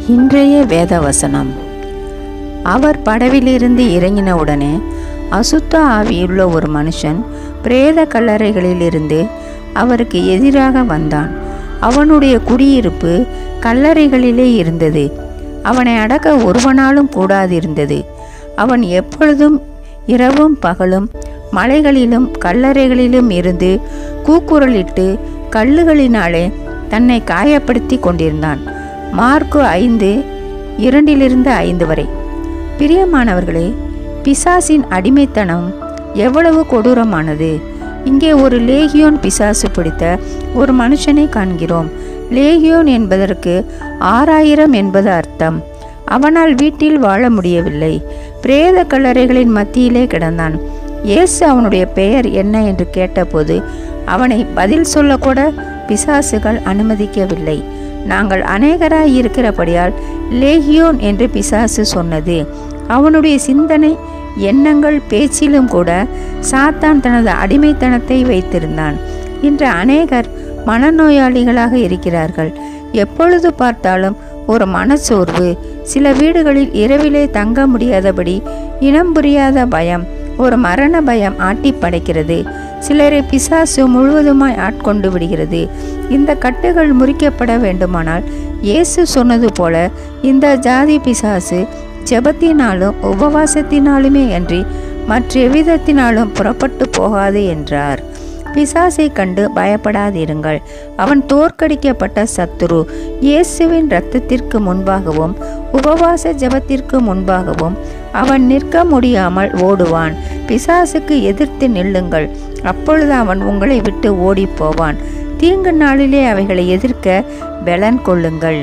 இன்றைய வேத வசனம் அவர் படவிலிருந்து இறங்கினவுடனே அசுத்த ஆவியுள்ள ஒரு மனுஷன் பிரேத கல்லறைகளிலிருந்து அவருக்கு எதிராக வந்தான் அவனுடைய குடியிருப்பு கல்லறைகளிலே இருந்தது அவனை அடக்க ஒருவனாலும் கூடாதிருந்தது அவன் எப்பொழுதும் இரவும் பகலும் மலைகளிலும் கல்லறைகளிலும் இருந்து கூக்குரலிட்டு கல்லுகளினாலே தன்னை காயப்படுத்தி கொண்டிருந்தான் மார்க்கு ஐந்து இரண்டிலிருந்து ஐந்து வரை பிரியமானவர்களே பிசாசின் அடிமைத்தனம் எவ்வளவு கொடூரமானது இங்கே ஒரு லேகியோன் பிசாசு பிடித்த ஒரு மனுஷனை காண்கிறோம் லேகியோன் என்பதற்கு ஆறாயிரம் என்பது அர்த்தம் அவனால் வீட்டில் வாழ முடியவில்லை பிரேத கல்லறைகளின் மத்தியிலே கிடந்தான் இயேசு அவனுடைய பெயர் என்ன என்று கேட்டபோது அவனை பதில் சொல்லக்கூட பிசாசுகள் அனுமதிக்கவில்லை நாங்கள் அநேகராய் இருக்கிறபடியால் லேகியோன் என்று பிசாசு சொன்னது அவனுடைய சிந்தனை எண்ணங்கள் பேச்சிலும் கூட சாத்தான் தனது அடிமைத்தனத்தை வைத்திருந்தான் இன்று அநேகர் மனநோயாளிகளாக இருக்கிறார்கள் எப்பொழுது பார்த்தாலும் ஒரு மனச்சோர்வு சில வீடுகளில் இரவிலே தங்க முடியாதபடி இனம் புரியாத பயம் ஒரு மரண பயம் ஆட்டி படைக்கிறது சிலரை பிசாசு முழுவதுமாய் ஆட்கொண்டு விடுகிறது இந்த கட்டுகள் முறிக்கப்பட வேண்டுமானால் இயேசு சொன்னது போல இந்த ஜாதி பிசாசு ஜெபத்தினாலும் உபவாசத்தினாலுமே அன்றி மற்ற எவ்விதத்தினாலும் புறப்பட்டு போகாது என்றார் பிசாசை கண்டு பயப்படாதிருங்கள் அவன் தோற்கடிக்கப்பட்ட சத்துரு இயேசுவின் இரத்தத்திற்கு முன்பாகவும் உபவாச ஜெபத்திற்கு முன்பாகவும் அவன் நிற்க முடியாமல் ஓடுவான் பிசாசுக்கு எதிர்த்து நில்லுங்கள் அப்பொழுது அவன் உங்களை விட்டு ஓடிப் போவான் தீங்கு நாளிலே அவைகளை எதிர்க்க பலன் கொள்ளுங்கள்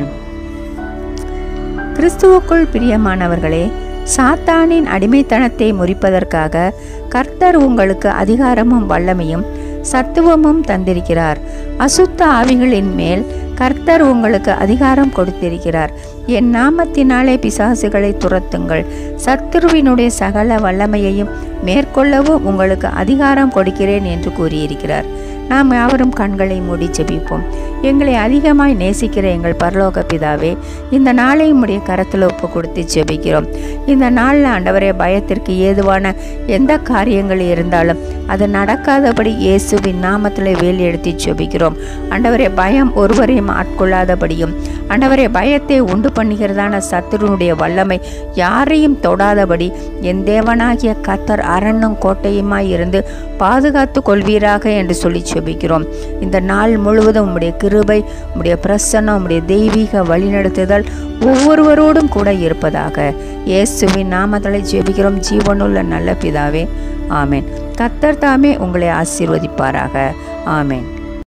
கிறிஸ்துவுக்குள் பிரியமானவர்களே சாத்தானின் அடிமைத்தனத்தை முறிப்பதற்காக கர்த்தர் உங்களுக்கு அதிகாரமும் வல்லமையும் சத்துவமும் தந்திருக்கிறார் அசுத்த ஆவிகளின் மேல் கர்த்தர் உங்களுக்கு அதிகாரம் கொடுத்திருக்கிறார் என் நாமத்தினாலே பிசாசுகளை துரத்துங்கள் சத்துருவினுடைய சகல வல்லமையையும் மேற்கொள்ளவும் உங்களுக்கு அதிகாரம் கொடுக்கிறேன் என்று கூறியிருக்கிறார் நாம் யாவரும் கண்களை மூடி ஜெபிப்போம் எங்களை அதிகமாய் நேசிக்கிற எங்கள் பரலோக பிதாவே இந்த நாளை உடைய கரத்தில் ஒப்பு கொடுத்து ஜெபிக்கிறோம் இந்த நாளில் ஆண்டவரே பயத்திற்கு ஏதுவான எந்த காரியங்கள் இருந்தாலும் அது நடக்காதபடி இயேசுவின் நாமத்தில் வேலி எடுத்து ஜெபிக்கிறோம் ஆண்டவரே பயம் ஒருவரையும் ஆட்கொள்ளாதபடியும் ஆண்டவரே பயத்தை உண்டு பண்ணுகிறதான சத்துருனுடைய வல்லமை யாரையும் தொடாதபடி என் தேவனாகிய கத்தர் அரண்ணும் கோட்டையுமாய் இருந்து பாதுகாத்து கொள்வீராக என்று சொல்லி ஜெபிக்கிறோம் இந்த நாள் முழுவதும் உம்முடைய கிருபை உம்முடைய பிரசன்னம் உம்முடைய தெய்வீக வழிநடத்துதல் ஒவ்வொருவரோடும் கூட இருப்பதாக இயேசுவின் நாமத்தலை ஜெபிக்கிறோம் ஜீவனுள்ள நல்ல பிதாவே ஆமேன் கத்தர் தாமே உங்களை ஆசீர்வதிப்பாராக ஆமேன்